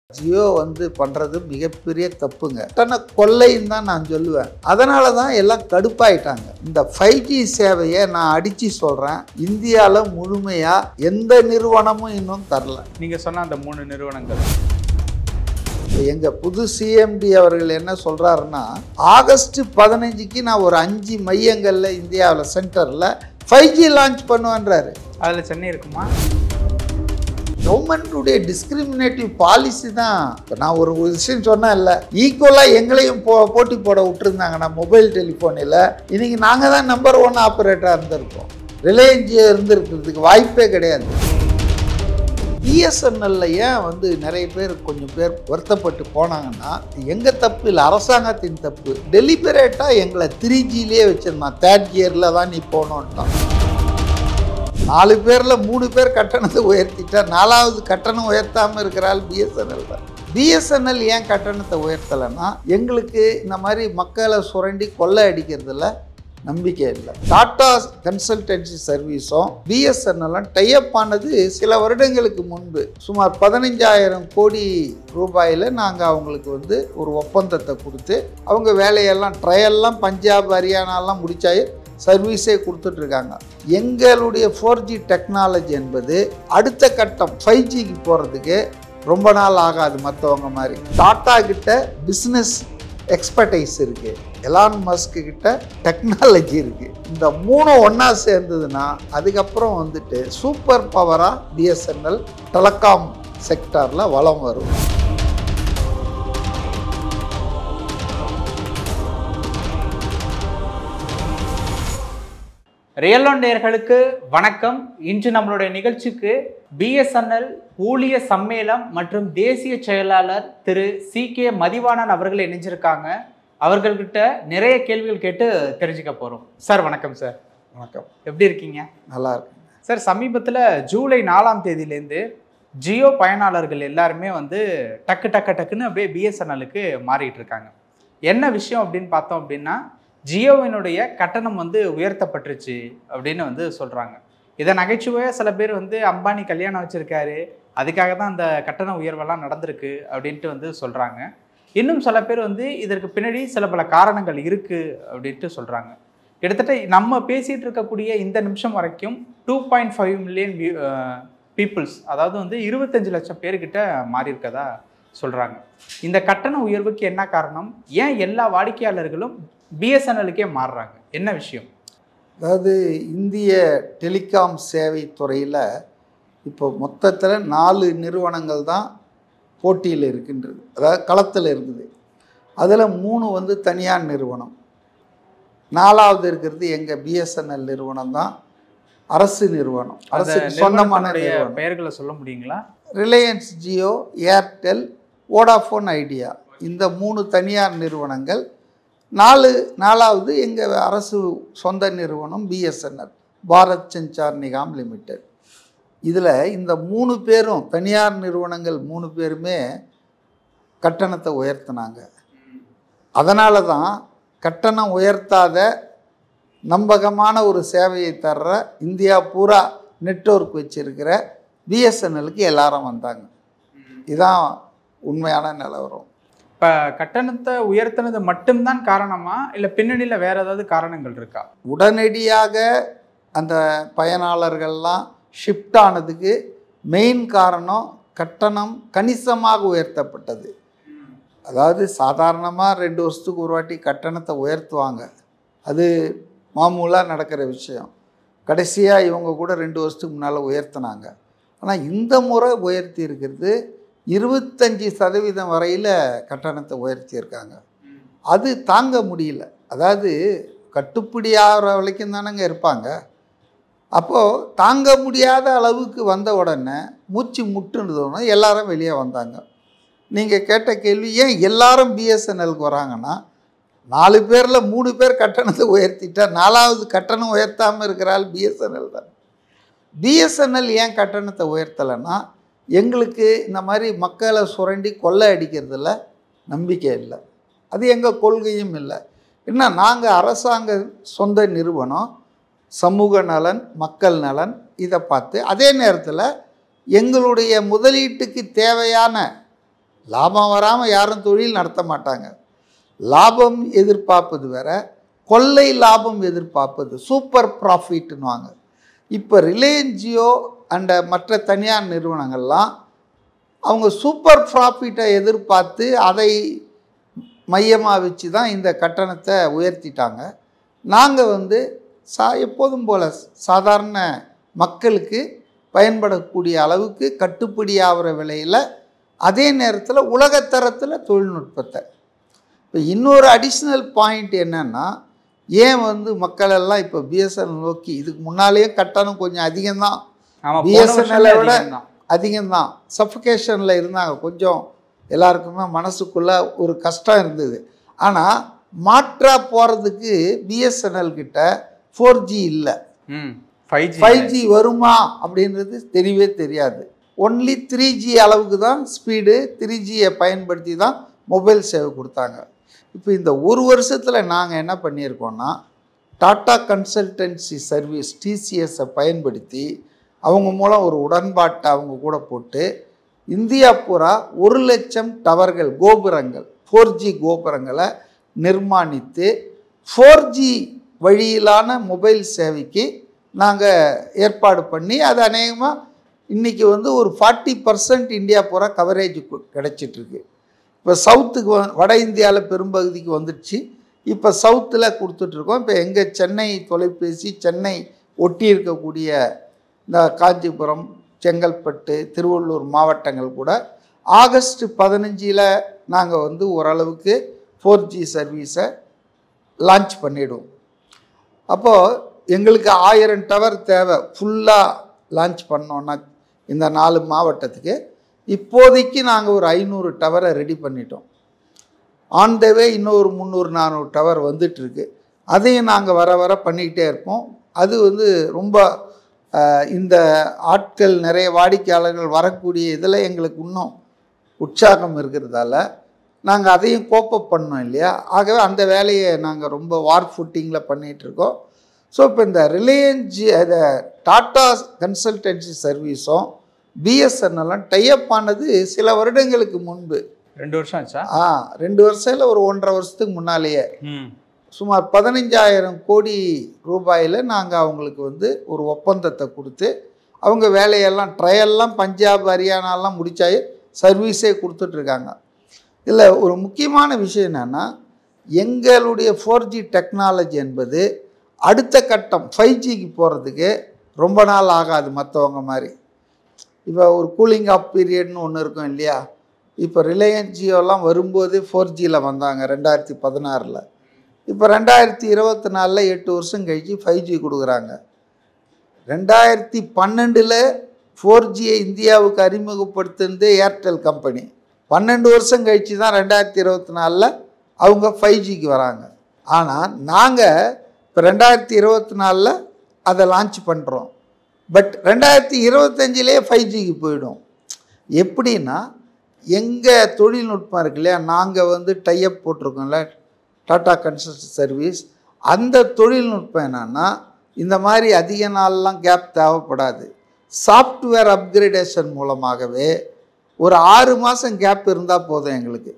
ஜியோ வந்து பண்ணுறது மிகப்பெரிய தப்புங்க தன்னை கொள்ளைன்னு தான் நான் சொல்லுவேன் அதனால தான் எல்லாம் கடுப்பாயிட்டாங்க இந்த ஃபைவ் ஜி சேவையை நான் அடித்து சொல்கிறேன் இந்தியாவில் முழுமையாக எந்த நிறுவனமும் இன்னும் தரல நீங்க சொன்ன அந்த மூணு நிறுவனங்கள் எங்கள் புது சிஎம்டி அவர்கள் என்ன சொல்கிறாருன்னா ஆகஸ்ட் பதினஞ்சுக்கு நான் ஒரு அஞ்சு மையங்களில் இந்தியாவில் சென்டரில் ஃபைவ் ஜி லான்ச் பண்ணுவேன்றாரு அதுல சென்னை இருக்குமா கவர்மெண்ட்டுடைய டிஸ்கிரிமினேட்டிவ் பாலிசி தான் இப்போ நான் ஒரு விஷயம் சொன்னேன்ல ஈக்குவலாக எங்களையும் போ போட்டி போட விட்டுருந்தாங்கன்னா மொபைல் டெலிஃபோனில் இன்னைக்கு நாங்கள் தான் நம்பர் ஒன் ஆப்ரேட்டராக இருந்திருக்கோம் ரிலையன்ஸ் இருந்திருக்கிறதுக்கு வாய்ப்பே கிடையாது பிஎஸ்என்எல்ல ஏன் வந்து நிறைய பேர் கொஞ்சம் பேர் வருத்தப்பட்டு போனாங்கன்னா எங்கள் தப்பு இல்லை அரசாங்கத்தின் தப்பு டெலிபரேட்டாக எங்களை த்ரீ ஜிலேயே வச்சிருந்தான் தேர்ட் கியரில் தான் நீ போகணுன்ட்டான் நாலு பேரில் மூணு பேர் கட்டணத்தை உயர்த்திட்டா நாலாவது கட்டணம் உயர்த்தாமல் இருக்கிறாள் பிஎஸ்என்எல் தான் பிஎஸ்என்எல் ஏன் கட்டணத்தை உயர்த்தலைன்னா எங்களுக்கு இந்த மாதிரி மக்களை சுரண்டி கொள்ளை அடிக்கிறதுல நம்பிக்கை இல்லை டாடா கன்சல்டன்சி சர்வீஸும் பிஎஸ்என்எல்லும் டைப் ஆனது சில வருடங்களுக்கு முன்பு சுமார் பதினஞ்சாயிரம் கோடி ரூபாயில் நாங்கள் அவங்களுக்கு வந்து ஒரு ஒப்பந்தத்தை கொடுத்து அவங்க வேலையெல்லாம் ட்ரையல்லாம் பஞ்சாப் ஹரியானாலாம் முடிச்சாயே சர்வீஸே கொடுத்துட்ருக்காங்க எங்களுடைய ஃபோர் ஜி டெக்னாலஜி என்பது அடுத்த கட்டம் ஃபைவ் ஜிக்கு போகிறதுக்கு ரொம்ப நாள் ஆகாது மற்றவங்க மாதிரி டாட்டா கிட்ட பிஸ்னஸ் எக்ஸ்பர்டைஸ் இருக்குது எலான் மஸ்க்கு கிட்ட டெக்னாலஜி இருக்குது இந்த மூணும் ஒன்றா சேர்ந்ததுன்னா அதுக்கப்புறம் வந்துட்டு சூப்பர் பவராக பிஎஸ்என்எல் டெலகாம் செக்டாரில் வளம் வரும் ரியல் ஒன் நேயர்களுக்கு வணக்கம் இன்று நம்மளுடைய நிகழ்ச்சிக்கு பிஎஸ்என்எல் ஊழிய சம்மேளம் மற்றும் தேசிய செயலாளர் திரு சி கே மதிவாணன் அவர்கள் இணைஞ்சிருக்காங்க அவர்கள்கிட்ட நிறைய கேள்விகள் கேட்டு தெரிஞ்சுக்க போறோம் சார் வணக்கம் சார் வணக்கம் எப்படி இருக்கீங்க நல்லா இருக்கு சார் சமீபத்தில் ஜூலை நாலாம் தேதியிலேருந்து ஜியோ பயனாளர்கள் எல்லாருமே வந்து டக்கு டக்கு டக்குன்னு அப்படியே பிஎஸ்என்எலுக்கு மாறிட்டு இருக்காங்க என்ன விஷயம் அப்படின்னு பார்த்தோம் அப்படின்னா ஜியோவினுடைய கட்டணம் வந்து உயர்த்தப்பட்டுருச்சு அப்படின்னு வந்து சொல்கிறாங்க இதை நகைச்சுவையாக சில பேர் வந்து அம்பானி கல்யாணம் வச்சுருக்காரு அதுக்காக தான் அந்த கட்டண உயர்வெல்லாம் நடந்திருக்கு அப்படின்ட்டு வந்து சொல்கிறாங்க இன்னும் சில பேர் வந்து இதற்கு பின்னாடி சில பல காரணங்கள் இருக்குது அப்படின்ட்டு சொல்கிறாங்க கிட்டத்தட்ட நம்ம பேசிகிட்டு இருக்கக்கூடிய இந்த நிமிஷம் வரைக்கும் two point five million peoples அதாவது வந்து இருபத்தஞ்சு லட்சம் பேர்கிட்ட மாறி இருக்கதா சொல்கிறாங்க இந்த கட்டண உயர்வுக்கு என்ன காரணம் ஏன் எல்லா வாடிக்கையாளர்களும் பிஎஸ்என்எலுக்கே மாறுறாங்க என்ன விஷயம் அதாவது இந்திய டெலிகாம் சேவை துறையில் இப்போ மொத்தத்தில் நாலு நிறுவனங்கள் தான் போட்டியில் இருக்கின்றது அதாவது களத்தில் இருக்குது அதில் மூணு வந்து தனியார் நிறுவனம் நாலாவது இருக்கிறது எங்கள் பிஎஸ்என்எல் நிறுவனம் தான் அரசு நிறுவனம் அந்த அரசுக்கு சொந்தமான நிறுவனத்தினுடைய நிறுவனம் பெயர்களை சொல்ல முடியுங்களா Reliance Jio Airtel Vodafone Idea இந்த மூணு தனியார் நிறுவனங்கள் நாலு நாலாவது எங்கள் அரசு சொந்த நிறுவனம் பிஎஸ்என்எல் பாரத் சஞ்சார் நிகாம் லிமிடெட் இதில் இந்த மூணு பேரும் தனியார் நிறுவனங்கள் மூணு பேருமே கட்டணத்தை உயர்த்தினாங்க அதனால தான் கட்டணம் உயர்த்தாத நம்பகமான ஒரு சேவையை தர்ற இந்தியா பூரா நெட்வொர்க் வச்சிருக்கிற பிஎஸ்என்எலுக்கு எல்லாரும் வந்தாங்க இதான் உண்மையான நிலவரம் இப்போ கட்டணத்தை உயர்த்தினது மட்டும்தான் காரணமா இல்லை பின்னணியில் வேற ஏதாவது காரணங்கள் இருக்கா உடனடியாக அந்த பயனாளர்கள்லாம் ஷிஃப்ட் ஆனதுக்கு மெயின் காரணம் கட்டணம் கணிசமாக உயர்த்தப்பட்டது அதாவது சாதாரணமாக ரெண்டு வருஷத்துக்கு ஒரு வாட்டி கட்டணத்தை உயர்த்துவாங்க அது மாமூலாக நடக்கிற விஷயம் கடைசியாக இவங்க கூட ரெண்டு வருஷத்துக்கு முன்னால் உயர்த்தினாங்க ஆனால் இந்த முறை உயர்த்தி இருக்கிறது இருபத்தஞ்சி சதவீதம் வரையில் கட்டணத்தை உயர்த்தியிருக்காங்க அது தாங்க முடியல அதாவது கட்டுப்படி ஆகிற வரைக்கும் தானங்க இருப்பாங்க அப்போது தாங்க முடியாத அளவுக்கு வந்த உடனே மூச்சு முட்டுனதோன்னு எல்லாரும் வெளியே வந்தாங்க நீங்கள் கேட்ட கேள்வி ஏன் எல்லாரும் பிஎஸ்என்எலுக்கு வராங்கன்னா நாலு பேரில் மூணு பேர் கட்டணத்தை உயர்த்திட்டா நாலாவது கட்டணம் உயர்த்தாமல் இருக்கிறாள் பிஎஸ்என்எல் தான் பிஎஸ்என்எல் ஏன் கட்டணத்தை உயர்த்தலைன்னா எங்களுக்கு இந்த மாதிரி மக்களை சுரண்டி கொள்ளை அடிக்கிறதுல நம்பிக்கை இல்லை அது எங்கள் கொள்கையும் இல்லை என்ன நாங்கள் அரசாங்க சொந்த நிறுவனம் சமூக நலன் மக்கள் நலன் இதை பார்த்து அதே நேரத்தில் எங்களுடைய முதலீட்டுக்கு தேவையான லாபம் வராமல் யாரும் தொழில் நடத்த மாட்டாங்க லாபம் எதிர்பார்ப்பது வேற கொள்ளை லாபம் எதிர்பார்ப்பது சூப்பர் ப்ராஃபிட்னுவாங்க இப்போ ரிலையன்ஸ் ஜியோ அண்ட் மற்ற தனியார் நிறுவனங்கள்லாம் அவங்க சூப்பர் ப்ராஃபிட்டை எதிர்பார்த்து அதை மையமாக வச்சு தான் இந்த கட்டணத்தை உயர்த்திட்டாங்க நாங்கள் வந்து சா எப்போதும் போல் சாதாரண மக்களுக்கு பயன்படக்கூடிய அளவுக்கு கட்டுப்படி ஆகிற விலையில் அதே நேரத்தில் உலகத்தரத்தில் தொழில்நுட்பத்தை இப்போ இன்னொரு அடிஷ்னல் பாயிண்ட் என்னன்னா ஏன் வந்து மக்கள் எல்லாம் இப்போ பிஎஸ்என்எல் நோக்கி இதுக்கு முன்னாலேயே கட்டணம் கொஞ்சம் அதிகம்தான் ஆமா BSNL விட தான் அதிகம்தான் சஃபகேஷனில் இருந்தாங்க கொஞ்சம் எல்லாருக்குமே மனசுக்குள்ள ஒரு கஷ்டம் இருந்தது ஆனால் மாற்றா போகிறதுக்கு பிஎஸ்என்எல் கிட்ட ஃபோர் ஜி இல்லை ம் ஃபைவ் ஜி ஃபைவ் ஜி வருமா அப்படின்றது தெரியவே தெரியாது ஒன்லி த்ரீ ஜி அளவுக்கு தான் ஸ்பீடு த்ரீ ஜியை பயன்படுத்தி தான் மொபைல் சேவை கொடுத்தாங்க இப்போ இந்த ஒரு வருஷத்தில் நாங்கள் என்ன பண்ணியிருக்கோம்னா டாடா கன்சல்டன்சி சர்வீஸ் டிசிஎஸை பயன்படுத்தி அவங்க மூலம் ஒரு உடன்பாட்டை அவங்க கூட போட்டு இந்தியா பூரா ஒரு லட்சம் டவர்கள் கோபுரங்கள் ஃபோர் ஜி கோபுரங்களை நிர்மாணித்து ஃபோர் ஜி வழியிலான மொபைல் சேவைக்கு நாங்கள் ஏற்பாடு பண்ணி அது அநேகமாக இன்றைக்கி வந்து ஒரு ஃபார்ட்டி பர்சன்ட் இந்தியா பூரா கவரேஜ் கிடைச்சிட்ருக்கு இப்போ சவுத்துக்கு வ- வட இந்தியாவில் பெரும்பகுதிக்கு வந்துடுச்சு இப்போ சவுத்தில் கொடுத்துட்ருக்கோம் இப்போ எங்கள் சென்னை தொலைபேசி சென்னை ஒட்டி இருக்கக்கூடிய இந்த காஞ்சிபுரம் செங்கல்பட்டு திருவள்ளூர் மாவட்டங்கள் கூட ஆகஸ்ட் பதினஞ்சில் நாங்கள் வந்து ஓரளவுக்கு ஃபோர் ஜி சர்வீஸை லான்ச் பண்ணிடுவோம் அப்போது எங்களுக்கு ஆயிரம் டவர் தேவை ஃபுல்லாக லான்ச் பண்ணோன்னா இந்த நாலு மாவட்டத்துக்கு இப்போதைக்கு நாங்கள் ஒரு ஐநூறு டவரை ரெடி பண்ணிட்டோம் ஆன் த வே இன்னும் ஒரு முந்நூறு நானூறு டவர் வந்துட்டுருக்கு அதையும் நாங்கள் வர வர பண்ணிக்கிட்டே இருப்போம் அது வந்து ரொம்ப அஹ், இந்த ஆட்கள் நிறைய வாடிக்கையாளர்கள் வரக்கூடிய இதில் எங்களுக்கு இன்னும் உற்சாகம் இருக்கிறதால நாங்கள் அதையும் கோப்பப் பண்ணோம் இல்லையா ஆகவே அந்த வேலையை நாங்கள் ரொம்ப வார் ஃபுட்டிங்கில் பண்ணிகிட்ருக்கோம் ஸோ இப்போ இந்த ரிலையன்ஸ் அதை டாட்டா கன்சல்டன்சி சர்வீஸும் பிஎஸ்என்எல்லாம் டைப் ஆனது சில வருடங்களுக்கு முன்பு ரெண்டு வருஷம் ஆச்சா ஆ ரெண்டு வருஷம் இல்லை ஒரு ஒன்றரை வருஷத்துக்கு முன்னாலேயே ம் சுமார் பதினஞ்சாயிரம் கோடி ரூபாயில் நாங்கள் அவங்களுக்கு வந்து ஒரு ஒப்பந்தத்தை கொடுத்து அவங்க வேலையெல்லாம் ட்ரையல்லாம் பஞ்சாப் ஹரியானாலாம் முடிச்சாயே சர்வீஸே கொடுத்துட்ருக்காங்க இதில் ஒரு முக்கியமான விஷயம் என்னென்னா எங்களுடைய ஃபோர் ஜி டெக்னாலஜி என்பது அடுத்த கட்டம் ஃபைவ் ஜிக்கு போகிறதுக்கு ரொம்ப நாள் ஆகாது மற்றவங்க மாதிரி இப்போ ஒரு கூலிங் ஆஃப் பீரியட்னு ஒன்று இருக்கும் இல்லையா இப்போ ரிலையன்ஸ் ஜியோலாம் வரும்போது ஃபோர் ஜியில் வந்தாங்க ரெண்டாயிரத்தி பதினாறில் இப்போ ரெண்டாயிரத்தி இருபத்தி நாலில் எட்டு வருஷம் கழிச்சு ஃபைவ் ஜி கொடுக்குறாங்க ரெண்டாயிரத்தி பன்னெண்டில் ஃபோர் ஜியை இந்தியாவுக்கு அறிமுகப்படுத்துனது ஏர்டெல் கம்பெனி பன்னெண்டு வருஷம் கழிச்சு தான் ரெண்டாயிரத்தி இருபத்தி நாலில் அவங்க ஃபைவ் ஜிக்கு வராங்க ஆனால் நாங்கள் இப்போ ரெண்டாயிரத்தி இருபத்தி நாலில் அதை லான்ச் பண்ணுறோம் பட் ரெண்டாயிரத்தி இருபத்தஞ்சிலே ஃபைவ் ஜிக்கு போயிடும் எப்படின்னா எங்கள் தொழில்நுட்பம் இருக்கு இல்லையா நாங்கள் வந்து டைப் போட்டிருக்கோம்ல டாடா கன்சல்ட் சர்வீஸ் அந்த தொழில்நுட்பம் என்னன்னா இந்த மாதிரி அதிக நாள்லாம் கேப் தேவைப்படாது சாஃப்ட்வேர் அப்கிரேடேஷன் மூலமாகவே ஒரு ஆறு மாதம் கேப் இருந்தால் போதும் எங்களுக்கு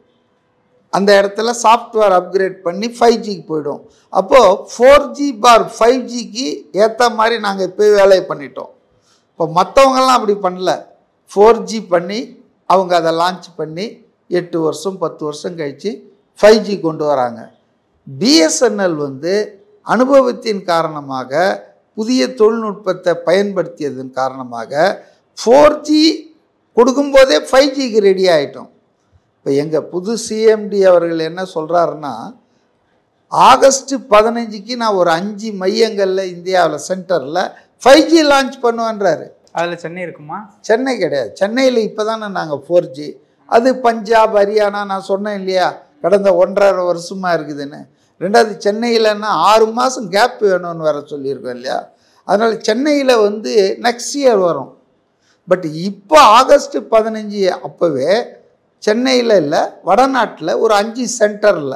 அந்த இடத்துல சாஃப்ட்வேர் அப்கிரேட் பண்ணி ஃபைவ் ஜிக்கு போயிடும் அப்போது ஃபோர் ஜி பார் ஃபைவ் ஜிக்கு ஏற்ற மாதிரி நாங்கள் இப்போ வேலையை பண்ணிட்டோம் இப்போ மற்றவங்கெல்லாம் அப்படி பண்ணல ஃபோர் ஜி பண்ணி அவங்க அதை லான்ச் பண்ணி எட்டு வருஷம் பத்து வருஷம் கழித்து ஃபைவ் ஜி கொண்டு வராங்க பிஎஸ்என்எல் வந்து அனுபவத்தின் காரணமாக புதிய தொழில்நுட்பத்தை பயன்படுத்தியதன் காரணமாக ஃபோர் ஜி கொடுக்கும்போதே ஃபைவ் ஜிக்கு ரெடி ஆகிட்டோம் இப்போ எங்கள் புது சிஎம்டி அவர்கள் என்ன சொல்கிறாருன்னா ஆகஸ்ட் பதினஞ்சுக்கு நான் ஒரு அஞ்சு மையங்களில் இந்தியாவில் சென்டரில் ஃபைவ் ஜி லான்ச் பண்ணுவேன்றாரு அதுல சென்னை இருக்குமா சென்னை கிடையாது சென்னையில் இப்போ தானே நாங்கள் ஃபோர் ஜி அது பஞ்சாப் ஹரியானா நான் சொன்னேன் இல்லையா கடந்த ஒன்றரை வருஷமாக இருக்குதுன்னு ரெண்டாவது சென்னையிலன்னா ஆறு மாதம் கேப் வேணும்னு வேற சொல்லியிருக்கோம் இல்லையா அதனால் சென்னையில் வந்து நெக்ஸ்ட் இயர் வரும் பட் இப்போ ஆகஸ்ட் பதினஞ்சு அப்போவே சென்னையில் இல்லை வடநாட்டில் ஒரு அஞ்சு சென்டரில்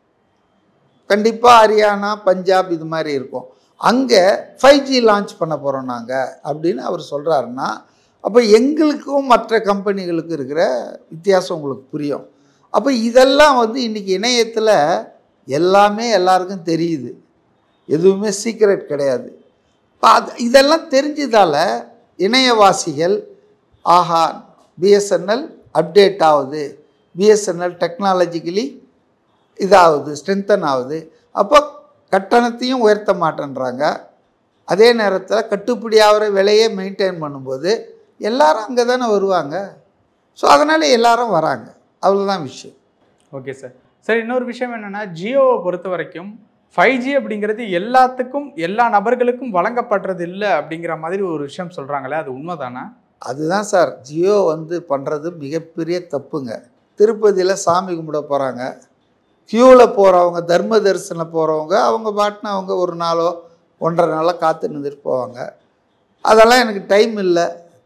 கண்டிப்பாக ஹரியானா பஞ்சாப் இது மாதிரி இருக்கும் அங்கே ஃபைவ் ஜி லான்ச் பண்ண போகிறோம் நாங்கள் அப்படின்னு அவர் சொல்கிறாருன்னா அப்போ எங்களுக்கும் மற்ற கம்பெனிகளுக்கும் இருக்கிற வித்தியாசம் உங்களுக்கு புரியும் அப்போ இதெல்லாம் வந்து இன்றைக்கி இணையத்தில் எல்லாமே எல்லாருக்கும் தெரியுது எதுவுமே சீக்ரெட் கிடையாது இப்போ அது இதெல்லாம் தெரிஞ்சதால் இணையவாசிகள் ஆஹா பிஎஸ்என்எல் அப்டேட் ஆகுது பிஎஸ்என்எல் டெக்னாலஜிக்கலி இதாகுது ஸ்ட்ரென்தன் ஆகுது அப்போ கட்டணத்தையும் உயர்த்த மாட்டேன்றாங்க அதே நேரத்தில் கட்டுப்படி ஆகிற விலையை மெயின்டைன் பண்ணும்போது எல்லாரும் அங்கே தானே வருவாங்க ஸோ அதனால் எல்லாரும் வராங்க அவ்வளோதான் விஷயம் ஓகே சார் சார் இன்னொரு விஷயம் என்னன்னா ஜியோவை பொறுத்த வரைக்கும் ஃபைவ் ஜி அப்படிங்கிறது எல்லாத்துக்கும் எல்லா நபர்களுக்கும் வழங்கப்படுறது இல்லை அப்படிங்கிற மாதிரி ஒரு விஷயம் சொல்கிறாங்களே அது உண்மைதானா அதுதான் சார் ஜியோ வந்து பண்ணுறது மிகப்பெரிய தப்புங்க திருப்பதியில் சாமி கும்பிட போகிறாங்க க்யூவில் போகிறவங்க தர்ம தரிசனம் போகிறவங்க அவங்க பாட்டுன்னு அவங்க ஒரு நாளோ ஒன்றரை நாளோ காத்து நின்றுட்டு போவாங்க அதெல்லாம் எனக்கு டைம் இல்லை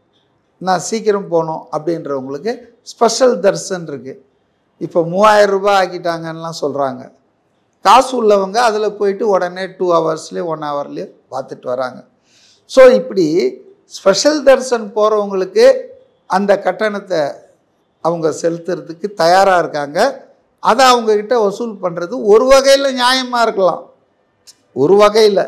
நான் சீக்கிரம் போகணும் அப்படின்றவங்களுக்கு ஸ்பெஷல் தர்சன் இருக்குது இப்போ மூவாயிரம் ரூபாய் ஆக்கிட்டாங்கன்னெலாம் சொல்கிறாங்க காசு உள்ளவங்க அதில் போயிட்டு உடனே டூ ஹவர்ஸ்லேயே ஒன் ஹவர்லேயே பார்த்துட்டு வராங்க ஸோ இப்படி ஸ்பெஷல் தர்சன் போகிறவங்களுக்கு அந்த கட்டணத்தை அவங்க செலுத்துறதுக்கு தயாராக இருக்காங்க அதை அவங்கக்கிட்ட வசூல் பண்ணுறது ஒரு வகையில் நியாயமாக இருக்கலாம் ஒரு வகையில்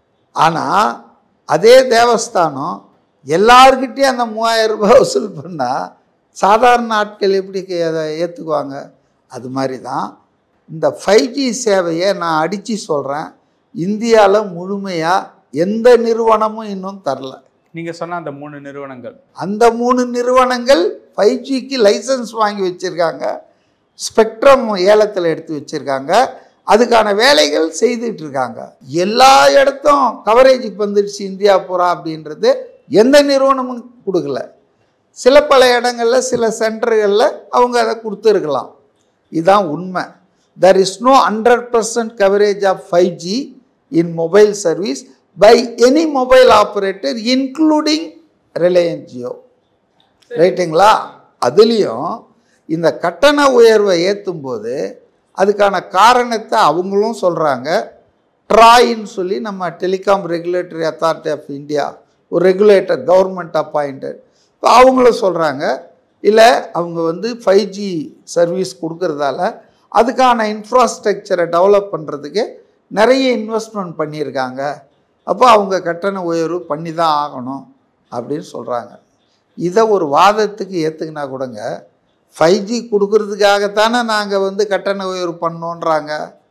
ஆனால் அதே தேவஸ்தானம் எல்லார்கிட்டேயும் அந்த மூவாயிரம் ரூபாய் வசூல் பண்ணால் சாதாரண ஆட்கள் எப்படி கே- அதை ஏற்றுக்குவாங்க அது மாதிரி தான் இந்த ஃபைவ் ஜி சேவையை நான் அடித்து சொல்கிறேன் இந்தியாவில் முழுமையாக எந்த நிறுவனமும் இன்னும் தரல நீங்கள் சொன்ன அந்த மூணு நிறுவனங்கள் அந்த மூணு நிறுவனங்கள் ஃபைவ் ஜிக்கு லைசன்ஸ் வாங்கி வச்சுருக்காங்க ஸ்பெக்ட்ரம் ஏலத்தில் எடுத்து வச்சுருக்காங்க அதுக்கான வேலைகள் செய்துட்டு இருக்காங்க எல்லா இடத்தும் கவரேஜுக்கு வந்துடுச்சு இந்தியா பூரா அப்படின்றது எந்த நிறுவனமும் கொடுக்கல சில பல இடங்களில் சில சென்டர்களில் அவங்க அதை கொடுத்துருக்கலாம் இதுதான் உண்மை there is no hundred percent coverage of five G in mobile service by any mobile operator including Reliance Jio ரைட்டுங்களா அதுலேயும் இந்த கட்டண உயர்வை ஏற்றும் போது அதுக்கான காரணத்தை அவங்களும் சொல்கிறாங்க ட்ராயின்னு சொல்லி நம்ம telecom regulatory authority of India ஒரு ரெகுலேட்டர் கவர்மெண்ட் அப்பாயிண்டட் இப்போ அவங்களும் சொல்கிறாங்க இல்லை அவங்க வந்து ஃபைவ் ஜி சர்வீஸ் கொடுக்கறதால அதுக்கான இன்ஃப்ராஸ்ட்ரக்சரை டெவலப் பண்ணுறதுக்கு நிறைய இன்வெஸ்ட்மெண்ட் பண்ணியிருக்காங்க அப்போ அவங்க கட்டண உயர்வு பண்ணி தான் ஆகணும் அப்படின்னு சொல்கிறாங்க இதை ஒரு வாதத்துக்கு ஏற்றுக்கினா கூடங்க ஃபைவ் ஜி கொடுக்கறதுக்காகத்தானே நாங்கள் வந்து கட்டண உயர்வு பண்ணோன்றாங்க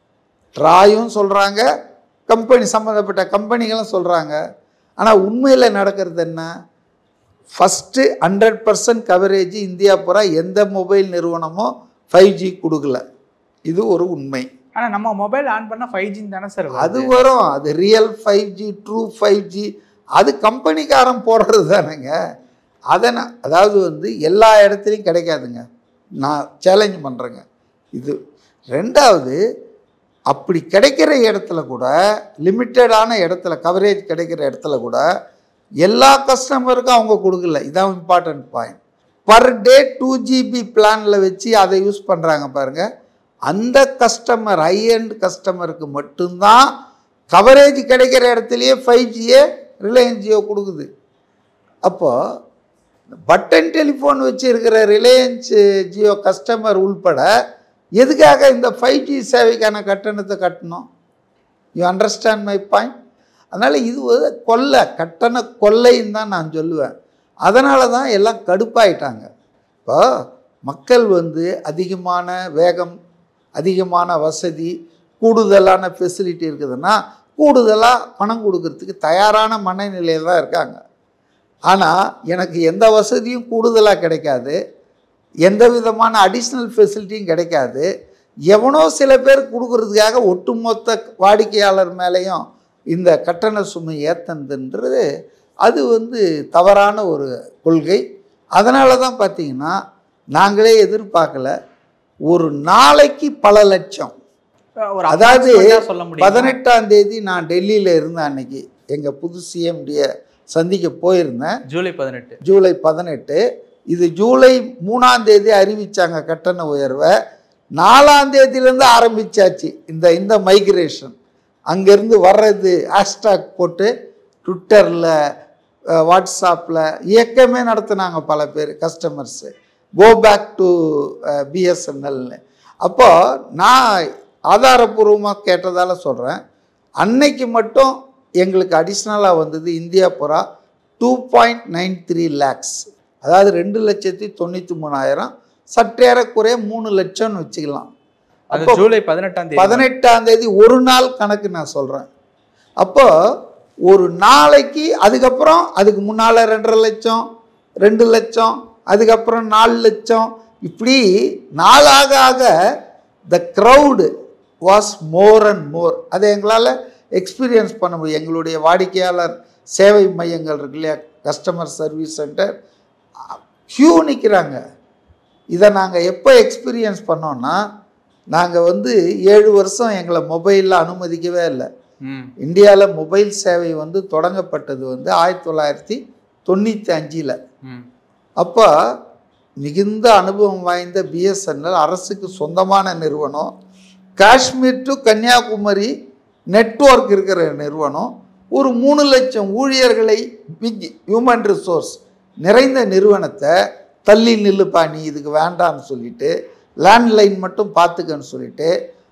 ட்ராயும் சொல்கிறாங்க கம்பெனி சம்மந்தப்பட்ட கம்பெனிகளும் சொல்கிறாங்க ஆனால் உண்மையில் நடக்கிறது என்ன first hundred percent coverage India பூரா எந்த மொபைல் நிறுவனமும் ஃபைவ் ஜி கொடுக்கல இது ஒரு உண்மை ஆனால் நம்ம மொபைல் ஆன் பண்ணால் ஃபைவ் ஜின்னு தானே சார் அது வரும் அது real five G true five G அது கம்பெனிக்காரன் போடுறது தானேங்க அதை நான் அதாவது வந்து எல்லா இடத்துலையும் கிடைக்காதுங்க நான் சேலஞ்ச் பண்ணுறேங்க இது ரெண்டாவது அப்படி கிடைக்கிற இடத்துல கூட லிமிட்டடான இடத்துல கவரேஜ் கிடைக்கிற இடத்துல கூட எல்லா கஸ்டமருக்கும் அவங்க கொடுக்கல இதான் important point per day two GB பிளானில் வச்சு அதை யூஸ் பண்ணுறாங்க பாருங்கள் அந்த கஸ்டமர் ஹை end கஸ்டமருக்கு மட்டும்தான் கவரேஜ் கிடைக்கிற இடத்துலையே ஃபைவ் ஜியே ரிலையன்ஸ் ஜியோ கொடுக்குது அப்போது பட்டன் டெலிஃபோன் வச்சுருக்கிற ரிலையன்ஸ் ஜியோ கஸ்டமர் உள்பட எதுக்காக இந்த ஃபைவ் ஜி சேவைக்கான கட்டணத்தை கட்டணும் யூ அண்டர்ஸ்டாண்ட் மை பாயிண்ட் அதனால் இது ஒரு கொள்ளை கட்டண கொள்ளைன்னு தான் நான் சொல்லுவேன் அதனால தான் எல்லாம் கடுப்பாயிட்டாங்க இப்போ மக்கள் வந்து அதிகமான வேகம் அதிகமான வசதி கூடுதலான ஃபெசிலிட்டி இருக்குதுன்னா கூடுதலாக பணம் கொடுக்கறதுக்கு தயாரான மனநிலையில் தான் இருக்காங்க ஆனால் எனக்கு எந்த வசதியும் கூடுதலாக கிடைக்காது எந்த விதமான அடிஷ்னல் ஃபெசிலிட்டியும் கிடைக்காது எவனோ சில பேர் கொடுக்கறதுக்காக ஒட்டுமொத்த வாடிக்கையாளர் மேலேயும் இந்த கட்டண சுமை ஏத்தனதுன்றது அது வந்து தவறான ஒரு கொள்கை அதனால தான் பார்த்தீங்கன்னா நாங்களே எதிர்பார்க்கல ஒரு நாளைக்கு பல லட்சம் ஒரு அதாவது approximate ஆ சொல்ல முடியும் பதினெட்டாம் தேதி நான் டெல்லியில் இருந்தேன் அன்னைக்கு எங்கள் புது சிஎம்டிய சந்திக்க போயிருந்தேன் ஜூலை பதினெட்டு ஜூலை பதினெட்டு இது ஜூலை மூணாம் தேதி அறிவிச்சாங்க கட்டண உயர்வை நாலாம் தேதியிலேருந்து ஆரம்பிச்சாச்சு இந்த இந்த மைக்ரேஷன் அங்கேருந்து வர்றது ஹேஷ்டாக் போட்டு ட்விட்டரில் வாட்ஸ்அப்பில் இயக்கமே நடத்துனாங்க பல பேர் கஸ்டமர்ஸு கோ பேக் டு பிஎஸ்என்எல்னு அப்போ நான் ஆதாரபூர்வமாக கேட்டதால் சொல்கிறேன் அன்னைக்கு மட்டும் எங்களுக்கு அடிஷ்னலாக வந்தது இந்தியா புறா two point nine three lakhs அதாவது ரெண்டு லட்சத்தி தொண்ணூற்றி மூணாயிரம் சற்றேறக்குறைய மூணு லட்சம்னு வச்சுக்கலாம் அது ஜூலை பதினெட்டாம் தேதி பதினெட்டாம் தேதி ஒரு நாள் கணக்கு நான் சொல்கிறேன் அப்போ ஒரு நாளைக்கு அதுக்கப்புறம் அதுக்கு முன்னால் ரெண்டரை லட்சம் ரெண்டு லட்சம் அதுக்கப்புறம் நாலு லட்சம் இப்படி நாளாக ஆக the crowd was more and more அதை எங்களால் எக்ஸ்பீரியன்ஸ் பண்ண முடியும் எங்களுடைய வாடிக்கையாளர் சேவை மையங்கள் இருக்கு இல்லையா கஸ்டமர் சர்வீஸ் சென்டர் க்யூ நிற்கிறாங்க இதை நாங்கள் எப்போ எக்ஸ்பீரியன்ஸ் பண்ணோன்னா நாங்கள் வந்து ஏழு வருஷம் எங்களை மொபைலில் அனுமதிக்கவே இல்லை ம் இந்தியாவில் மொபைல் சேவை வந்து தொடங்கப்பட்டது வந்து ஆயிரத்தி தொள்ளாயிரத்தி தொண்ணூற்றி அஞ்சில் ம் அப்போ மிகுந்த அனுபவம் வாய்ந்த பிஎஸ்என்எல் அரசுக்கு சொந்தமான நிறுவனம் காஷ்மீர் டு கன்னியாகுமரி நெட்வொர்க் இருக்கிற நிறுவனம் ஒரு மூணு லட்சம் ஊழியர்களை பிக் ஹியூமன் ரிசோர்ஸ் நிறைந்த நிறுவனத்தை தள்ளி நில்லுப்பா நீ இதுக்கு வேண்டாம்னு சொல்லிட்டு லேண்ட்லைன் மட்டும் பார்த்துக்கன்னு சொல்லிட்டு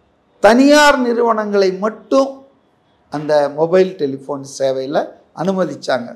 தனியார் நிறுவனங்களை மட்டும் அந்த மொபைல் டெலிஃபோன் சேவையில் அனுமதிச்சாங்க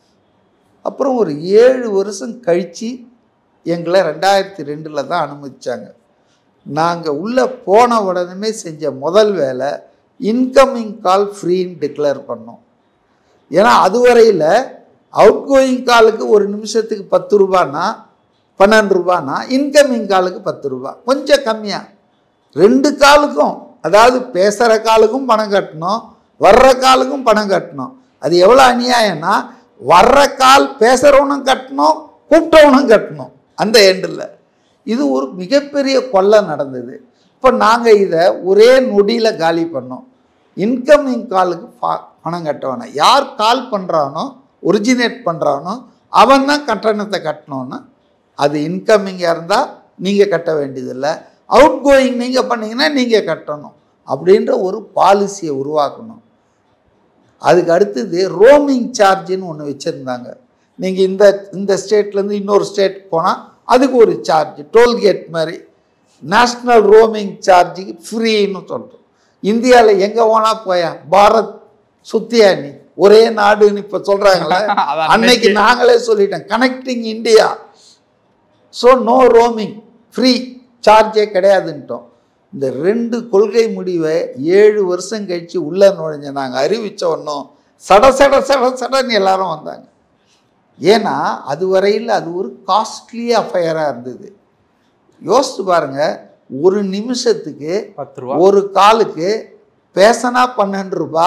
அப்புறம் ஒரு ஏழு வருஷம் கழித்து எங்களை ரெண்டாயிரத்தி ரெண்டில் தான் அனுமதிச்சாங்க நாங்கள் உள்ளே போன உடனே செஞ்ச முதல் வேலை இன்கமிங் கால் ஃப்ரீன்னு டிக்ளேர் பண்ணோம் ஏன்னா அதுவரையில் அவுட் கோயிங் காலுக்கு ஒரு நிமிஷத்துக்கு பத்து ரூபான்னா பன்னெண்டு ரூபான்னா இன்கமிங் காலுக்கு பத்து ரூபா கொஞ்சம் கம்மியாக ரெண்டு காலுக்கும் அதாவது பேசுகிற காலுக்கும் பணம் கட்டணும் வர்ற காலுக்கும் பணம் கட்டணும் அது எவ்வளோ அநியாயம்னா வர்ற கால் பேசுகிறவனும் கட்டணும் கூப்பிட்டவனும் கட்டணும் அந்த எண்டில் இது ஒரு மிகப்பெரிய கொள்ளை நடந்தது இப்போ நாங்கள் இதை ஒரே நொடியில் காலி பண்ணோம் இன்கமிங் காலுக்கு பா பணம் கட்ட வேணாம் யார் கால் பண்ணுறானோ ஒரிஜினேட் பண்ணுறானோ அவன் தான் கட்டணத்தை கட்டணும்னா அது இன்கமிங்காக இருந்தால் நீங்கள் கட்ட வேண்டியதில்லை அவுட் கோயிங் நீங்கள் பண்ணீங்கன்னா நீங்கள் கட்டணும் அப்படின்ற ஒரு பாலிசியை உருவாக்கணும் அதுக்கு அடுத்தது ரோமிங் சார்ஜுன்னு ஒன்று வச்சுருந்தாங்க நீங்கள் இந்த இந்த ஸ்டேட்லேருந்து இன்னொரு ஸ்டேட் போனால் அதுக்கு ஒரு சார்ஜ் டோல்கேட் மாதிரி நேஷ்னல் ரோமிங் சார்ஜுக்கு ஃப்ரீன்னு சொல்கிறோம் இந்தியாவில் எங்கே போனால் போயா பாரத் சுத்தியா நீ ஒரே நாடுன்னு இப்போ சொல்கிறாங்களே அது அன்னைக்கு நாங்களே சொல்லிட்டோம் connecting India so no roaming free சார்ஜே கிடையாதுன்ட்டோம் இந்த ரெண்டு கொள்கை முடிவை ஏழு வருஷம் கழித்து உள்ளே நுழைஞ்ச நாங்கள் அறிவித்த ஒன்றும் சட சட சட சடன்னு எல்லாரும் வந்தாங்க ஏன்னா அது வரையில் அது ஒரு காஸ்ட்லி அஃபையராக இருந்தது யோசித்து பாருங்க ஒரு நிமிஷத்துக்கு பத்து ரூபா ஒரு காலுக்கு பேசினா பன்னெண்டு ரூபா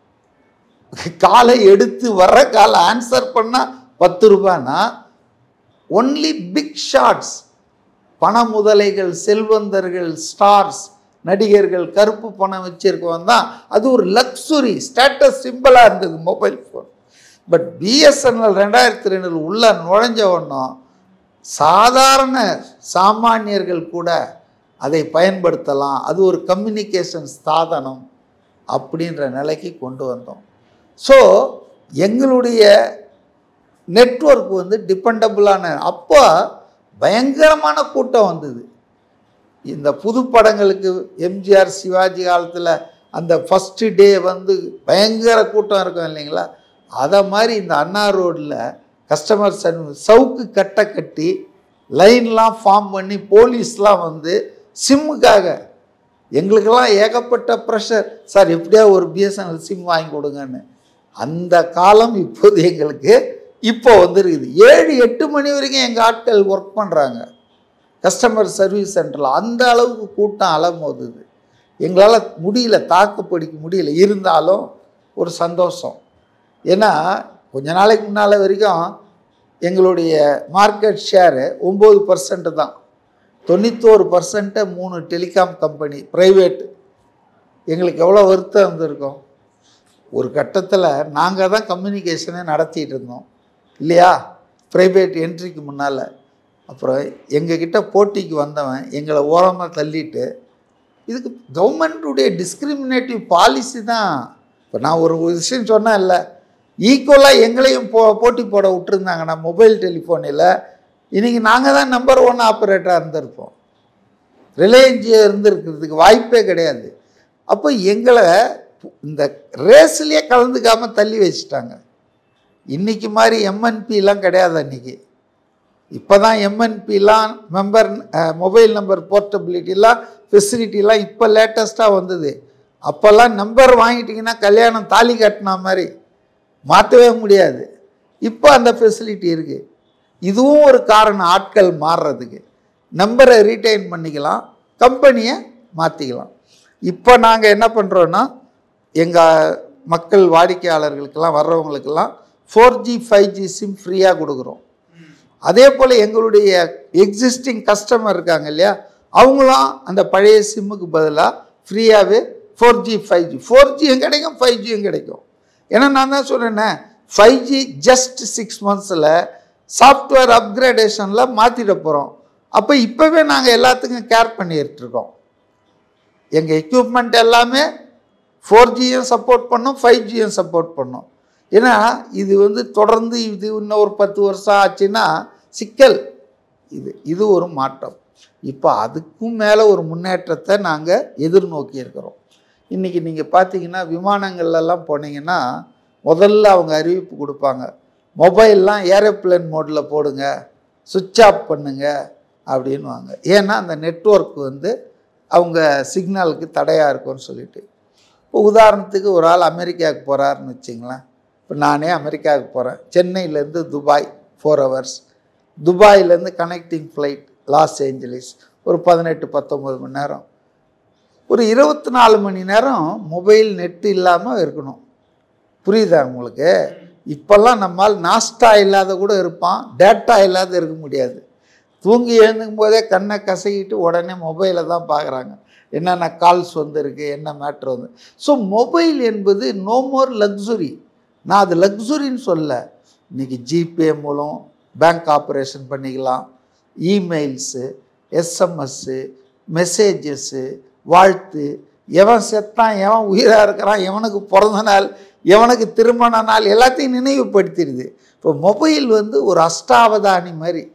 காலை எடுத்து வர்ற காலை ஆன்சர் பண்ணால் பத்து ரூபானா ஒன்லி பிக் ஷாட்ஸ் பண முதலைகள் செல்வந்தர்கள் ஸ்டார்ஸ் நடிகர்கள் கருப்பு பணம் வச்சிருக்கவன் தான் அது ஒரு லக்ஸுரி ஸ்டேட்டஸ் சிம்பிளாக இருந்தது மொபைல் ஃபோன் பட் பிஎஸ்என்எல் ரெண்டாயிரத்தி ரெண்டில் உள்ள நுழைஞ்ச உடனும் சாதாரண சாமானியர்கள் கூட அதை பயன்படுத்தலாம் அது ஒரு கம்யூனிகேஷன் சாதனம் அப்படின்ற நிலைக்கு கொண்டு வந்தோம் ஸோ எங்களுடைய நெட்வொர்க் வந்து டிபெண்டபுளான அப்போ பயங்கரமான கூட்டம் வந்தது இந்த புது படங்களுக்கு எம்ஜிஆர் சிவாஜி காலத்தில் அந்த ஃபஸ்ட்டு டே வந்து பயங்கர கூட்டம் இருக்கும் இல்லைங்களா அதை மாதிரி இந்த அண்ணா ரோட்டில் கஸ்டமர் சர்வீஸ் சவுக்கு கட்டை கட்டி லைன்லாம் ஃபார்ம் பண்ணி போலீஸ்லாம் வந்து சிம்முக்காக எங்களுக்கெல்லாம் ஏகப்பட்ட ப்ரெஷர் சார் எப்படியா ஒரு பிஎஸ்என்எல் சிம் வாங்கி கொடுங்கன்னு அந்த காலம் இப்போது எங்களுக்கு இப்போ வந்துருக்குது ஏழு எட்டு மணி வரைக்கும் எங்கள் ஆட்கள் ஒர்க் பண்ணுறாங்க கஸ்டமர் சர்வீஸ் சென்டரில் அந்த அளவுக்கு கூட்டம் அலமோதுது எங்களால் முடியல தாக்கு பிடிக்க முடியல இருந்தாலும் ஒரு சந்தோஷம் ஏன்னா கொஞ்ச நாளைக்கு முன்னால் வரைக்கும் எங்களுடைய மார்க்கெட் ஷேரு ஒம்பது பர்சன்ட் தான் தொண்ணூத்தோரு பர்சன்ட்டை மூணு டெலிகாம் கம்பெனி ப்ரைவேட்டு எங்களுக்கு எவ்வளோ வருத்தம் வந்திருக்கும் ஒரு கட்டத்தில் நாங்கள் தான் கம்யூனிகேஷனே நடத்திட்டு இருந்தோம் இல்லையா ப்ரைவேட் என்ட்ரிக்கு முன்னால் அப்புறம் எங்ககிட்ட போட்டிக்கு வந்தவன் எங்களை ஓரமாக தள்ளிட்டு இதுக்கு கவர்மெண்ட்டுடைய டிஸ்கிரிமினேட்டிவ் பாலிசி தான் இப்போ நான் ஒரு விஷயம் சொன்னேன் இல்லை ஈக்குவலாக எங்களையும் போ போட்டி போட விட்டுருந்தாங்கன்னா மொபைல் டெலிஃபோனில் இன்றைக்கி நாங்கள் தான் நம்பர் ஒன் ஆப்ரேட்டராக இருந்திருப்போம் ரிலையன்ஸ் இருந்திருக்கிறதுக்கு வாய்ப்பே கிடையாது அப்போ எங்களை இந்த ரேஸ்லேயே கலந்துக்காமல் தள்ளி வச்சுட்டாங்க இன்றைக்கி மாதிரி எம்என்பிலாம் கிடையாது அன்றைக்கி இப்போ தான் எம்என்பிலாம் மெம்பர் மொபைல் நம்பர் போர்ட்டபிலிட்டிலாம் ஃபெசிலிட்டிலாம் இப்போ லேட்டஸ்ட்டாக வந்தது அப்போல்லாம் நம்பர் வாங்கிட்டிங்கன்னா கல்யாணம் தாலி கட்டின மாதிரி மாற்றவே முடியாது இப்போ அந்த ஃபெசிலிட்டி இருக்குது இதுவும் ஒரு காரணம் ஆட்கள் மாறுறதுக்கு நம்பரை ரீட்டைன் பண்ணிக்கலாம் கம்பெனியை மாற்றிக்கலாம் இப்போ நாங்கள் என்ன பண்ணுறோன்னா எங்கள் மக்கள் வாடிக்கையாளர்களுக்கெல்லாம் வர்றவங்களுக்கெல்லாம் four G five G SIM ஃப்ரீயாக கொடுக்குறோம் அதே போல் எங்களுடைய எக்ஸிஸ்டிங் கஸ்டமர் இருக்காங்க இல்லையா அவங்களும் அந்த பழைய சிம்முக்கு பதிலாக ஃப்ரீயாகவே four G five G four ஜியும் கிடைக்கும் ஃபைவ் ஜியும் கிடைக்கும் ஏன்னா நான் தான் சொன்னேன்னே ஃபைவ் ஜி ஜஸ்ட் சிக்ஸ் மந்த்ஸில் சாஃப்ட்வேர் அப்கிரேடேஷனில் மாற்றிட போகிறோம் அப்போ இப்போவே நாங்கள் எல்லாத்துக்கும் கேர் பண்ணிட்டு இருக்கோம் எங்கள் எக்யூப்மெண்ட் எல்லாமே ஃபோர் ஜியும் சப்போர்ட் பண்ணோம் ஃபைவ் ஜியும் சப்போர்ட் பண்ணோம் ஏன்னா இது வந்து தொடர்ந்து இது இன்னும் ஒரு பத்து வருஷம் ஆச்சுன்னா சிக்கல் இது இது ஒரு மாற்றம் இப்போ அதுக்கும் மேலே ஒரு முன்னேற்றத்தை நாங்கள் எதிர்நோக்கி இருக்கிறோம் இன்றைக்கி நீங்கள் பார்த்தீங்கன்னா விமானங்கள்லாம் போனீங்கன்னா முதல்ல அவங்க அறிவிப்பு கொடுப்பாங்க மொபைல்லாம் ஏரோப்ளேன் மோடில் போடுங்க சுவிட்ச் ஆஃப் பண்ணுங்க அப்படின்வாங்க ஏன்னா அந்த நெட்வொர்க் வந்து அவங்க சிக்னலுக்கு தடையாக இருக்கும்னு சொல்லிட்டு இப்போ உதாரணத்துக்கு ஒரு ஆள் அமெரிக்காவுக்கு போகிறாருன்னு வச்சிங்களேன் இப்போ நானே அமெரிக்காவுக்கு போகிறேன் சென்னையிலேருந்து துபாய் ஃபோர் ஹவர்ஸ் துபாயிலேருந்து கனெக்டிங் ஃப்ளைட் லாஸ் ஏஞ்சலிஸ் ஒரு பதினெட்டு பத்தொம்பது மணி நேரம் ஒரு இருபத்தி நாலு மணி நேரம் மொபைல் நெட்டு இல்லாமல் இருக்கணும் புரியுதா உங்களுக்கு இப்போல்லாம் நம்மால் நாஸ்டா இல்லாத கூட இருப்பான் டேட்டா இல்லாத இருக்க முடியாது தூங்கி எழுந்துக்கும் போதே கண்ணை கசக்கிட்டு உடனே மொபைலை தான் பார்க்குறாங்க என்னென்ன கால்ஸ் வந்திருக்கு என்ன மேட்ரு வந்து ஸோ மொபைல் என்பது நோ மோர் லக்ஸுரி நான் அது லக்ஸுரின்னு சொல்ல இன்றைக்கி ஜிபே மூலம் பேங்க் ஆப்ரேஷன் பண்ணிக்கலாம் இமெயில்ஸு எஸ்எம்எஸ்ஸு மெசேஜஸ்ஸு வாழ்த்து எவன் செத்தான் எவன் உயிராக இருக்கிறான் எவனுக்கு பிறந்த நாள் எவனுக்கு திருமண நாள் எல்லாத்தையும் நினைவுபடுத்திடுது இப்போ மொபைல் வந்து ஒரு அஷ்டாவதானி மாதிரி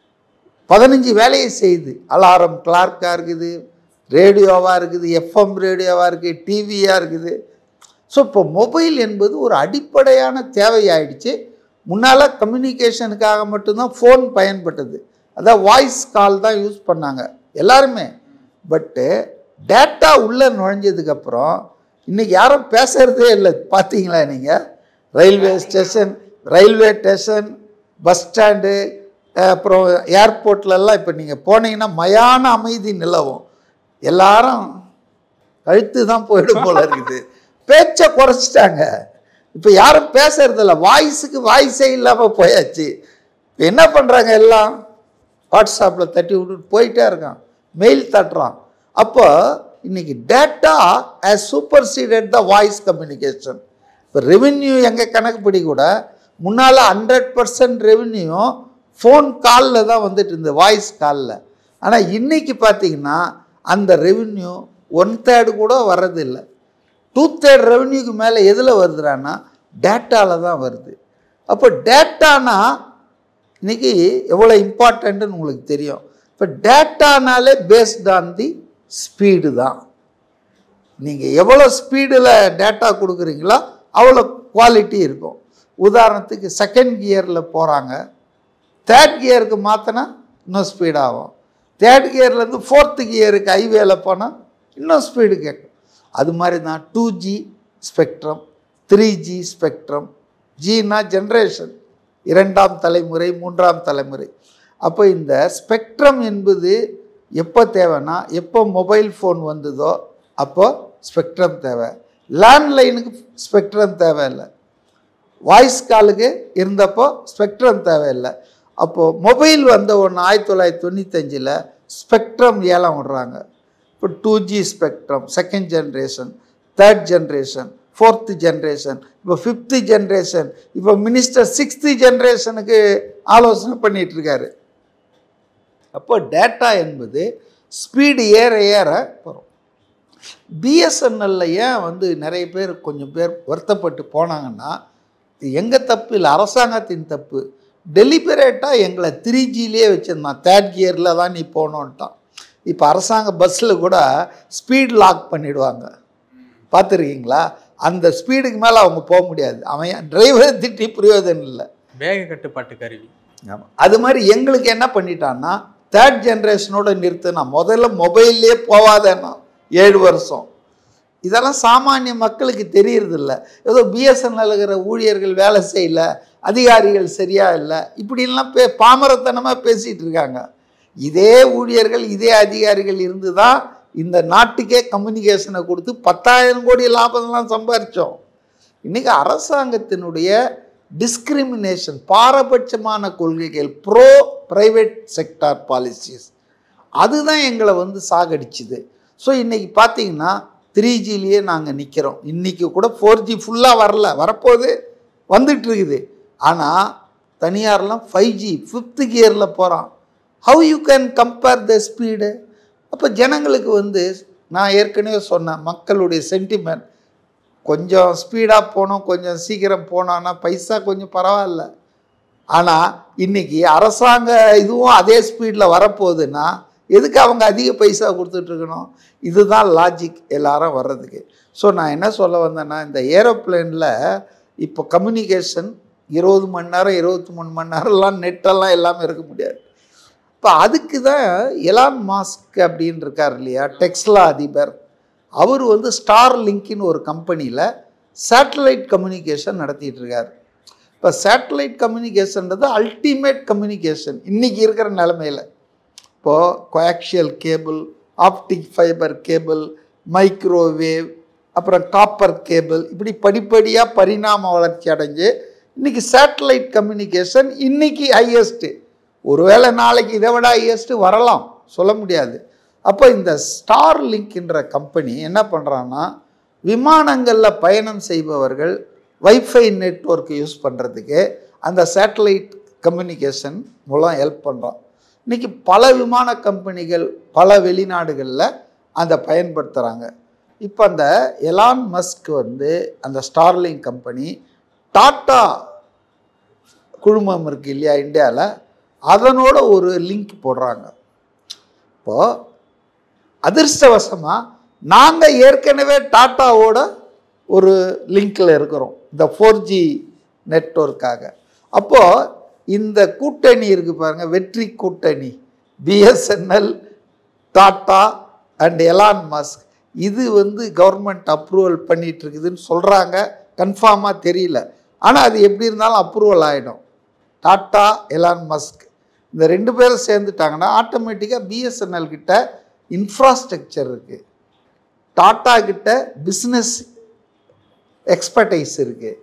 பதினஞ்சு வேலையை செய்யுது அலாரம் கிளார்க்காக இருக்குது ரேடியோவாக இருக்குது எஃப்எம் ரேடியோவாக இருக்குது டிவியாக இருக்குது ஸோ இப்போ மொபைல் என்பது ஒரு அடிப்படையான தேவையாயிடுச்சு முன்னால் கம்யூனிகேஷனுக்காக மட்டும்தான் ஃபோன் பயன்பட்டது அதான் வாய்ஸ் கால் தான் யூஸ் பண்ணாங்க எல்லாருமே பட்டு டேட்டா உள்ளே நுழைஞ்சதுக்கப்புறம் இன்றைக்கி யாரும் பேசுகிறதே இல்லை பார்த்தீங்களா நீங்கள் railway station railway station bus stand அப்புறம் ஏர்போர்ட்லலாம் இப்போ நீங்கள் போனீங்கன்னா மயான அமைதி நிலவும் எல்லாரும் கழுத்து தான் போயிடும் போல இருக்குது பேச்சை குறைச்சிட்டாங்க இப்போ யாரும் பேசுறதில்ல வாய்ஸுக்கு வாய்ஸே இல்லாமல் போயாச்சு இப்போ என்ன பண்ணுறாங்க எல்லாம் வாட்ஸ்அப்பில் தட்டி விட்டுட்டு போயிட்டே இருக்கான் மெயில் தட்டுறான் அப்போ இன்னைக்கு data as superseded the voice communication இப்போ ரெவென்யூ எங்கள் கணக்குப்படி கூட முன்னால் ஹண்ட்ரட் பர்சன்ட் ரெவென்யூ ஃபோன் காலில் தான் வந்துட்டு இருந்தது வாய்ஸ் காலில் ஆனால் இன்னைக்கு பார்த்தீங்கன்னா அந்த ரெவென்யூ ஒன் தேர்டு கூட வர்றதில்லை டூ தேர்ட் ரெவன்யூக்கு மேலே எதில் வருதுறான்னா டேட்டாவில் தான் வருது அப்போ டேட்டானா இன்னைக்கு எவ்வளோ இம்பார்ட்டண்ட்டுன்னு உங்களுக்கு தெரியும் இப்போ டேட்டானாலே பேஸ்ட் ஆன் தி ஸ்பீடு தான் நீங்கள் எவ்வளோ ஸ்பீடில் டேட்டா கொடுக்குறீங்களோ அவ்வளோ குவாலிட்டி இருக்கும் உதாரணத்துக்கு செகண்ட் கியரில் போகிறாங்க தேர்ட் கியருக்கு மாற்றினா இன்னும் ஸ்பீடாகும் தேர்ட் கியர்லேருந்து ஃபோர்த்து கியருக்கு ஹைவேல போனால் இன்னும் ஸ்பீடு கேட்கும் அது மாதிரி தான் two G spectrum three G spectrum ஜினா ஜென்ரேஷன் இரண்டாம் தலைமுறை மூன்றாம் தலைமுறை அப்போ இந்த ஸ்பெக்ட்ரம் என்பது எப்போ தேவைன்னா எப்போ மொபைல் ஃபோன் வந்ததோ அப்போ ஸ்பெக்ட்ரம் தேவை லேண்ட்லைனுக்கு ஸ்பெக்ட்ரம் தேவையில்லை வாய்ஸ் காலுக்கு இருந்தப்போ ஸ்பெக்ட்ரம் தேவையில்லை அப்போது மொபைல் வந்த ஒன்று ஆயிரத்தி தொள்ளாயிரத்தி தொண்ணூத்தஞ்சில் ஸ்பெக்ட்ரம் ஏலம் விடுறாங்க இப்போ two G spectrum second generation third generation fourth generation இப்போ ஃபிஃப்த்து ஜென்ரேஷன் இப்போ மினிஸ்டர் சிக்ஸ்த்து ஜென்ரேஷனுக்கு ஆலோசனை பண்ணிட்டு இருக்காரு அப்போ டேட்டா என்பது ஸ்பீடு ஏற ஏற வரும் பிஎஸ்என்எல்ல ஏன் வந்து நிறைய பேர் கொஞ்சம் பேர் வருத்தப்பட்டு போனாங்கன்னா இது எங்கள் தப்பு இல்லை அரசாங்கத்தின் தப்பு டெலிபரேட்டாக எங்களை த்ரீ ஜிலேயே வச்சுருந்தான் தேர்ட் கியரில் தான் நீ போகணுன்ட்டான் இப்போ அரசாங்க பஸ்ஸில் கூட ஸ்பீட் லாக் பண்ணிடுவாங்க பார்த்துருக்கீங்களா அந்த ஸ்பீடுக்கு மேலே அவங்க போக முடியாது அவன் டிரைவரை திட்டி பிரயோஜனம் இல்லை வேக கட்டுப்பாட்டு கருவி ஆமாம் அது மாதிரி எங்களுக்கு என்ன பண்ணிட்டான்னா தேர்ட் ஜென்ரேஷனோட நிறுத்தினா முதல்ல மொபைல்லே போவாதேன்னா ஏழு வருஷம் இதெல்லாம் சாமானிய மக்களுக்கு தெரியறதில்ல ஏதோ பிஎஸ்என்எல் இருக்கிற ஊழியர்கள் வேலை செய்யல அதிகாரிகள் சரியா இல்லை இப்படிலாம் பே பாமரத்தனமாக பேசிகிட்டு இருக்காங்க இதே ஊழியர்கள் இதே அதிகாரிகள் இருந்து தான் இந்த நாட்டுக்கே கம்யூனிகேஷனை கொடுத்து பத்தாயிரம் கோடி லாபம்லாம் சம்பாரித்தோம் இன்றைக்கி அரசாங்கத்தினுடைய டிஸ்கிரிமினேஷன் பாரபட்சமான கொள்கைகள் ப்ரோ ப்ரைவேட் செக்டார் பாலிசிஸ் அதுதான் எங்களை வந்து சாகடிச்சுது ஸோ இன்றைக்கி பார்த்தீங்கன்னா த்ரீ ஜிலேயே நாங்கள் நிற்கிறோம் இன்றைக்கி கூட ஃபோர் ஜி ஃபுல்லாக வரல வரப்போது வந்துட்டு இருக்குது ஆனால் தனியார்லாம் ஃபைவ் ஜி ஃபிஃப்த்து கியரில் போகிறான் how you can compare the speed அப்போ ஜனங்களுக்கு வந்து நான் ஏற்கனவே சொன்னேன் மக்களுடைய சென்டிமெண்ட் கொஞ்சம் ஸ்பீடாக போனோம் கொஞ்சம் சீக்கிரம் போனோன்னா பைசா கொஞ்சம் பரவாயில்ல ஆனால் இன்னைக்கு அரசாங்க இதுவும் அதே ஸ்பீடில் வரப்போகுதுன்னா எதுக்கு அவங்க அதிக பைசா கொடுத்துட்ருக்கணும் இதுதான் லாஜிக் எல்லாரும் வர்றதுக்கு ஸோ நான் என்ன சொல்ல வந்தேன்னா இந்த ஏரோப்ளேனில் இப்போ கம்யூனிகேஷன் இருபது மணி நேரம் இருபத்தி மூணு மணி நேரம்லாம் நெட்டெல்லாம் எல்லாமே இருக்க முடியாது இப்போ அதுக்கு தான் எலான் மாஸ்க் அப்படின்னு இருக்கார் இல்லையா டெக்ஸ்லா அதிபர் அவர் வந்து ஸ்டார் லிங்க்னு ஒரு கம்பெனியில் சேட்டலைட் கம்யூனிகேஷன் நடத்திட்டு இருக்கார் இப்போ சேட்டலைட் கம்யூனிகேஷன்றது அல்டிமேட் கம்யூனிகேஷன் இன்றைக்கி இருக்கிற நிலமையில் இப்போது coaxial cable optic fibre cable microwave அப்புறம் காப்பர் கேபிள் இப்படி படிப்படியாக பரிணாம வளர்ச்சி அடைஞ்சு இன்றைக்கி சேட்டலைட் கம்யூனிகேஷன் இன்றைக்கி ஹையஸ்ட்டு ஒருவேளை நாளைக்கு இதை விட ஹையஸ்ட்டு வரலாம் சொல்ல முடியாது அப்போ இந்த ஸ்டார் லிங்க்ன்ற கம்பெனி என்ன பண்ணுறான்னா விமானங்களில் பயணம் செய்பவர்கள் வைஃபை நெட்வொர்க் யூஸ் பண்ணுறதுக்கு அந்த சேட்டலைட் கம்யூனிகேஷன் மூலம் ஹெல்ப் பண்ணுறோம் இன்றைக்கி பல விமான கம்பெனிகள் பல வெளிநாடுகளில் அதை பயன்படுத்துகிறாங்க இப்போ அந்த எலான் மஸ்க் வந்து அந்த ஸ்டார்லிங் கம்பெனி டாட்டா குழுமம் இருக்குது இல்லையா இந்தியாவில் அதனோட ஒரு லிங்க் போடுறாங்க இப்போது அதிர்ஷ்டவசமாக நாங்கள் ஏற்கனவே டாட்டாவோட ஒரு லிங்கில் இருக்கிறோம் இந்த ஃபோர் ஜி நெட்ஒர்க்காக அப்போது இந்த கூட்டணி இருக்குது பாருங்கள் வெற்றி கூட்டணி BSNL Tata and Elon Musk இது வந்து கவர்மெண்ட் அப்ரூவல் பண்ணிட்டு இருக்குதுன்னு சொல்கிறாங்க கன்ஃபார்மாக தெரியல ஆனால் அது எப்படி இருந்தாலும் அப்ரூவல் ஆகிடும் டாட்டா எலான் மஸ்க் இந்த ரெண்டு பேரும் சேர்ந்துட்டாங்கன்னா ஆட்டோமேட்டிக்காக பிஎஸ்என்எல் கிட்ட இன்ஃப்ராஸ்ட்ரக்சர் இருக்குது டாட்டா கிட்ட பிஸ்னஸ் எக்ஸ்பர்டைஸ் இருக்குது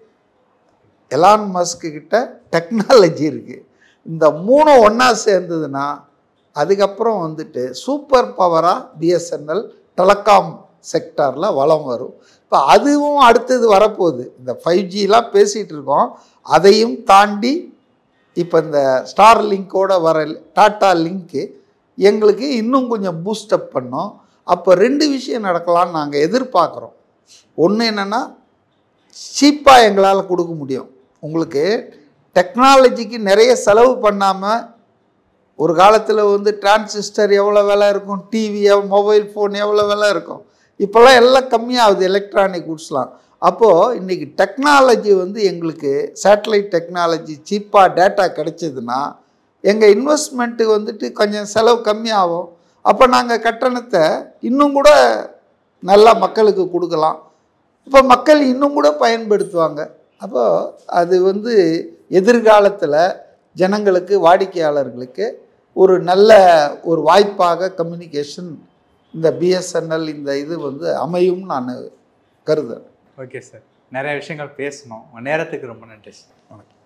எலான் மஸ்க்கு கிட்ட டெக்னாலஜி இருக்குது இந்த மூணும் ஒன்றா சேர்ந்ததுன்னா அதுக்கப்புறம் வந்துட்டு சூப்பர் பவராக பிஎஸ்என்எல் டெலகாம் செக்டாரில் வளம் வரும் இப்போ அதுவும் அடுத்தது வரப்போகுது இந்த ஃபைவ் ஜிலாம் பேசிகிட்டு இருக்கோம் அதையும் தாண்டி இப்போ இந்த ஸ்டார் லிங்கோட வர டாட்டா லிங்க்கு எங்களுக்கு இன்னும் கொஞ்சம் பூஸ்டப் பண்ணோம் அப்போ ரெண்டு விஷயம் நடக்கலாம்னு நாங்கள் எதிர்பார்க்குறோம் ஒன்று என்னென்னா சீப்பாக எங்களால் கொடுக்க முடியும் உங்களுக்கு டெக்னாலஜிக்கு நிறைய செலவு பண்ணாமல் ஒரு காலத்தில் வந்து டிரான்சிஸ்டர் எவ்வளோ விலை இருக்கும் டிவி மொபைல் ஃபோன் எவ்வளோ விலை இருக்கும் இப்போல்லாம் எல்லாம் கம்மியாகுது எலக்ட்ரானிக் குட்ஸ்லாம் அப்போது இன்றைக்கி டெக்னாலஜி வந்து எங்களுக்கு சேட்டலைட் டெக்னாலஜி சீப்பாக டேட்டா கிடைச்சதுன்னா எங்கள் இன்வெஸ்ட்மெண்ட்டு வந்துட்டு கொஞ்சம் செலவு கம்மியாகும் அப்போ நாங்கள் கட்டணத்தை இன்னும் கூட நல்லா மக்களுக்கு கொடுக்கலாம் இப்போ மக்கள் இன்னும் கூட பயன்படுத்துவாங்க அப்போ அது வந்து எதிர்காலத்தில் ஜனங்களுக்கு வாடிக்கையாளர்களுக்கு ஒரு நல்ல ஒரு வாய்ப்பாக கம்யூனிகேஷன் இந்த பிஎஸ்என்எல் இந்த இது வந்து அமையும் நான் கருதுறேன் ஓகே சார் நிறைய விஷயங்கள் பேசணும் உங்க நேரத்துக்கு ரொம்ப நன்றி சார் வணக்கம்